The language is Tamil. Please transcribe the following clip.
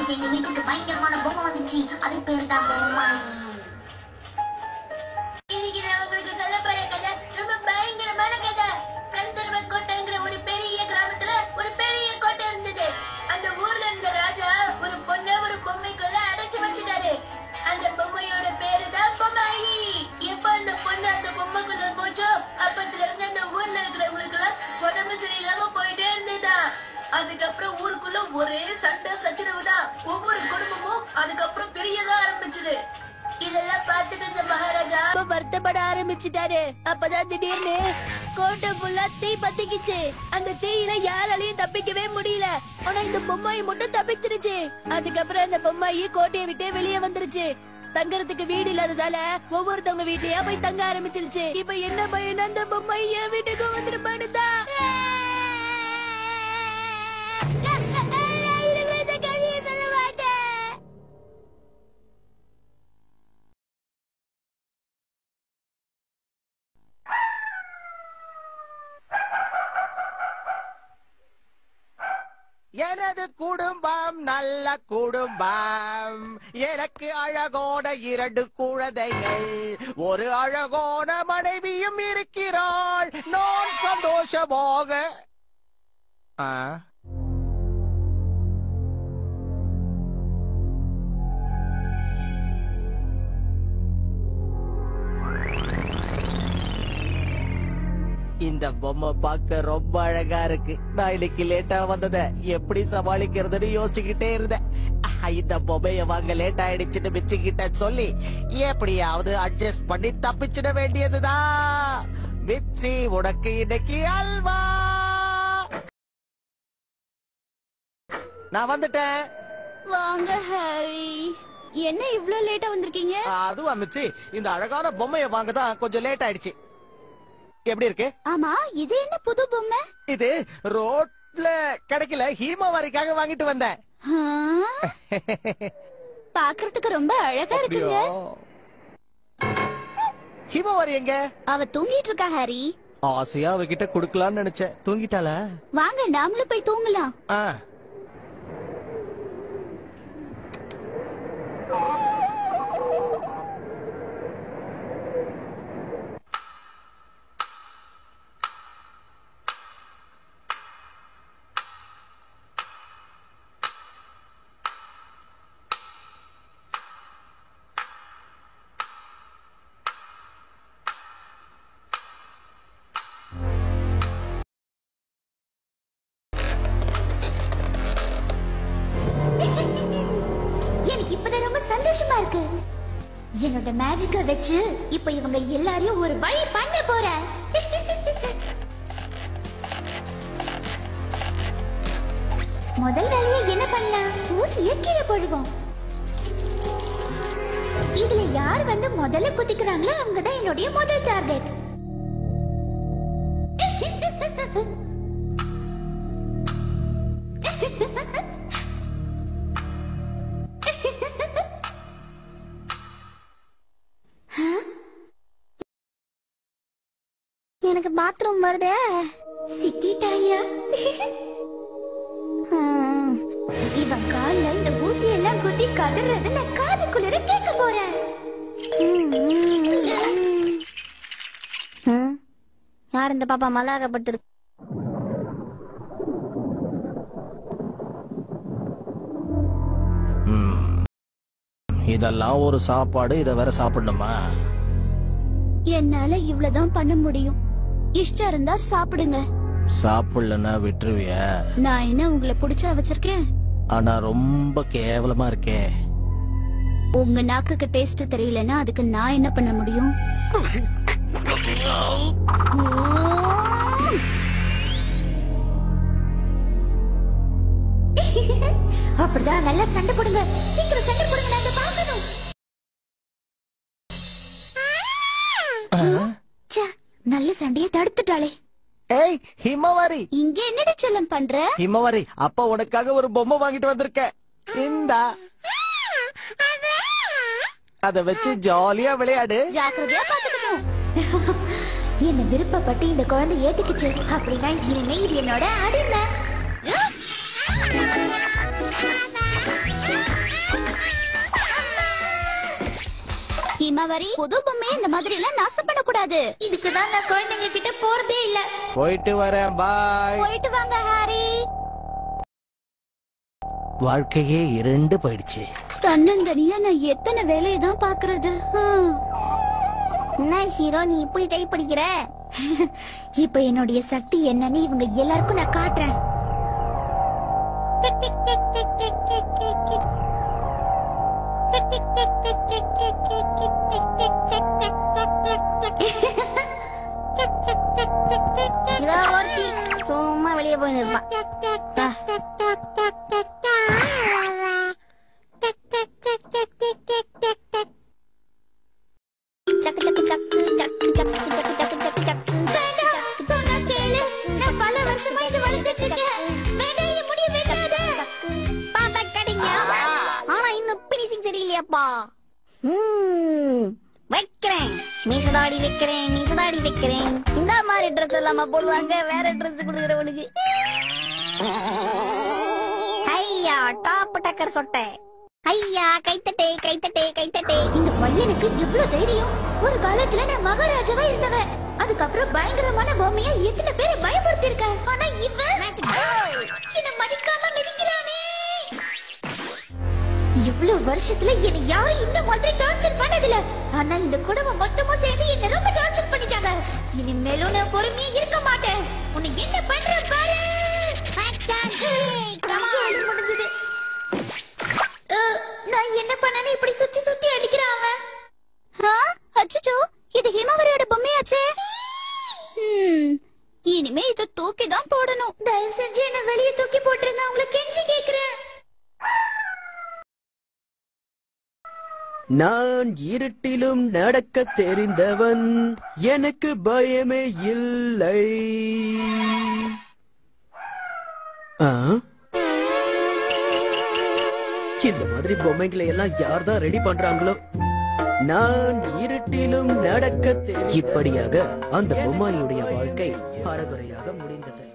இன்னைக்கு எங்க வீட்டுக்கு பயங்கரமான பொம்மை வந்துச்சு அது பேர் தான் பொம்மை இன்னைக்கு நான் உங்களுக்கு சொல்ல போற கதை ரொம்ப பயங்கரமான கதை கந்தர்வ கோட்டைங்கிற ஒரு பெரிய கிராமத்துல ஒரு பெரிய கோட்டை இருந்தது அந்த ஊர்ல இருந்த ராஜா ஒரு பொண்ண ஒரு பொம்மைக்குள்ள அடைச்சு வச்சுட்டாரு அந்த பொம்மையோட பேரு தான் பொம்மாயி எப்ப அந்த பொண்ணு அந்த பொம்மைக்குள்ள போச்சோ அப்பத்துல இருந்து அந்த ஊர்ல இருக்கிறவங்களுக்கு எல்லாம் உடம்பு சரியில்லாம போயிட்டே இருந்ததா அதுக்கப்புறம் ஊருக்குள்ள ஒரே சண்டை சச்சரவு தான் ஒவ்வொரு குடும்பமும் அதுக்கப்புறம் பெரியதா ஆரம்பிச்சது இதெல்லாம் பார்த்துட்டு இருந்த மகாராஜா ரொம்ப வருத்தப்பட ஆரம்பிச்சிட்டாரு அப்பதான் திடீர்னு கோட்டை ஃபுல்லா தீ பத்திக்கிச்சு அந்த தீயில யாராலையும் தப்பிக்கவே முடியல ஆனா இந்த பொம்மாயி மட்டும் தப்பிச்சிருச்சு அதுக்கப்புறம் அந்த பொம்மாயி கோட்டையை விட்டே வெளியே வந்துருச்சு தங்கறதுக்கு வீடு இல்லாததால ஒவ்வொருத்தவங்க வீட்லயா போய் தங்க ஆரம்பிச்சிருச்சு இப்ப என்ன பையன் அந்த பொம்மாயி என் வீட்டுக்கு வந்துருப்பான்னு தான் நான் இனிமே இந்த கதையை சொல்ல மாட்டேன் எனது குடும்பம் நல்ல குடும்பம் எனக்கு அழகோட இரண்டு குழந்தைகள் ஒரு அழகோன மனைவியும் இருக்கிறாள் நான் சந்தோஷமாக ஆ? இந்த பொம்மை பார்க்க ரொம்ப அழகா இருக்கு நான் இன்னைக்கு லேட்டா வந்தத எப்படி சமாளிக்கிறதுன்னு யோசிச்சுக்கிட்டே இருந்தேன் ஆஹ், இந்த பொம்மைய வாங்க லேட் ஆயிடுச்சுன்னு மிச்சிக்கிட்ட சொல்லி எப்படியாவது அட்ஜஸ்ட் பண்ணி தப்பிச்சிட வேண்டியதுதான் மிச்சி உனக்கு இன்னைக்கு அல்வா நான் வந்துட்டேன் வாங்க ஹாரி என்ன இவ்ளோ லேட்டா வந்திருக்கீங்க அதுவா மிச்சி இந்த அழகான பொம்மைய வாங்க தான் கொஞ்சம் லேட் ஆயிடுச்சு எப்படி இருக்கு ஆமா இது என்ன புது பொம்மை இது ரோட்ல கிடைக்கல ஹீமாவாரிக்காக வாங்கிட்டு வந்தேன் ஆ? பாக்குறதுக்கு ரொம்ப அழகா இருக்குங்க ஹீமாவாரி எங்க அவ தூங்கிட்டு இருக்கா ஹாரி ஆசையா அவகிட்ட குடுக்கலாம்னு நினைச்சேன் தூங்கிட்டாளா வாங்க நாமளும் போய் தூங்கலாம் ஆ. எனக்கு இப்பதான் ரொம்ப சந்தோஷமா இருக்கு என்னோட மேஜிக்க வச்சு இப்ப இவங்க எல்லாரையும் ஒரு வழி பண்ண போறேன் முதல் வேலையா என்ன பண்ணலாம் ஊசிய கீழே போடுவோம் இதுல யார் வந்து முதல்ல குதிக்கிறாங்களோ அவங்க தான் என்னுடைய முதல் டார்கெட் எனக்கு பாத்ரூம் வருதே சிக்கிட்டாயா இவன் கால்ல இந்த ஊசி எல்லாம் குத்தி கதறது நான் காதுக்குள்ள கேட்க போறேன் யார் இந்த பாப்பா மல்லாகப்பட்டிருக்கு ம். இதெல்லாம் ஒரு சாப்பாடு இத வேற சாப்பிடணுமா என்னால இவ்வளவுதான் பண்ண முடியும் இஷ்டம் இருந்தா சாப்பிடுங்க சாப்பிடலன்னா விட்டுருவிய நான் என்ன உங்களை புடிச்சா வச்சிருக்கேன் ஆனா ரொம்ப கேவலமா இருக்கே உங்க நாக்குக்கு டேஸ்ட் தெரியலன்னா அதுக்கு நான் என்ன பண்ண முடியும் அப்படிதான் நல்லா சண்டை போடுங்க சீக்கிரம் சண்டை போடுங்க நான் இதை பார்க்கணும் ச்சே, நல்ல சண்டையை தடுத்துட்டாளே ஏய் ஹிமவாரி இங்க என்னடி செல்லம் பண்ற ஹிமவாரி அப்பா உனக்காக ஒரு பொம்மை வாங்கிட்டு வந்திருக்கேன் இந்தா அத வச்சு ஜாலியா விளையாடு ஜாக்கிரதையா பாத்துக்கணும் என்ன விருப்பப்பட்டு இந்த குழந்தை ஏத்துக்குச்சு அப்படின்னா இனிமே இது என்னோட அடிமை ஹிமவரி புது பொம்மையை இந்த மாதிரி எல்லாம் நாசம் பண்ணக்கூடாது இதுக்கு தான் நான் குழந்தைங்க கிட்ட போறதே இல்ல போயிட்டு வரேன் பாய் போயிட்டு வாங்க ஹாரி வாழ்க்கையே இரண்டு போயிடுச்சு தன்னந்தனியா நான் எத்தனை வேலையை தான் பாக்குறது என்ன ஹீரோ நீ இப்படி டைப் படிக்கிற இப்ப என்னுடைய சக்தி என்னன்னு இவங்க எல்லாருக்கும் நான் காட்டுறேன் இவ ஒருத்தி சும்மா வெளியே போய் நிற்பான் சக்கு சக்கு சக்கு சக்கு சக்கு சக்கு சக்கு சக்கு சக்கு சொன்னா கேளு நான் பல வருஷமா இது வளர்த்துட்டு இருக்கேன் வேண்டாம் இது முடிய வேண்டாது பாத்தா கடிங்க ஆனா இன்னும் பினிஷிங் சரியில்லையாப்பா ம், வைக்கிறேன் மீசதாடி வைக்கிறேன் மீசதாடி வைக்கிறேன் இந்த மாதிரி ட்ரெஸ் எல்லாம் போடுவாங்க வேற ட்ரெஸ் கொடுக்குறவனுக்கு ஐயா டாப் டக்கர் சொட்டை ஐயா கைத்தட்டே கைத்தட்டே கைத்தட்டே இந்த பையனுக்கு எவ்வளவு தைரியம் ஒரு காலத்துல நான் மகாராஜாவா இருந்தவன் அதுக்கப்புறம் பயங்கரமான பொம்மையா எத்தனை பேரை பயமுறுத்தி இருக்கேன் ஆனா இவன் என்ன மதிக்காம மிதிக்கிறானே இவ்வளவு வருஷத்துல என்ன யாரும் இந்த மாதிரி டார்ச்சர் பண்ணதில்ல ஆனா இந்த குடும்பம் மொத்தமா சேர்ந்து என்ன ரொம்ப டார்ச்சர் பண்ணிட்டாங்க இனிமேலும் நான் பொறுமையா இருக்க மாட்டேன் உன்னை என்ன பண்ற பாரு அச்சான், ஏய், come on. முடிஞ்சது அஹ், நான் என்ன பண்ணனு இப்படி சுத்தி சுத்தி அடிக்கிறான் அவன் அச்சோ இது ஹேமாவரியோட பொம்மையாச்சே ஹம், இனிமே இத தூக்கி தான் போடணும் தயவு செஞ்சு என்ன வெளியே தூக்கி போட்டுருங்க உங்களை கெஞ்சி கேக்குறேன் நான் இருட்டிலும் நடக்க தெரிந்தவன் எனக்கு பயமே இல்லை ஆ? இந்த மாதிரி பொம்மைகளை எல்லாம் யார் தான் ரெடி பண்றாங்களோ நான் இருட்டிலும் நடக்க தெரி- இப்படியாக அந்த பொம்மையுடைய வாழ்க்கை அறகுறையாக முடிந்தது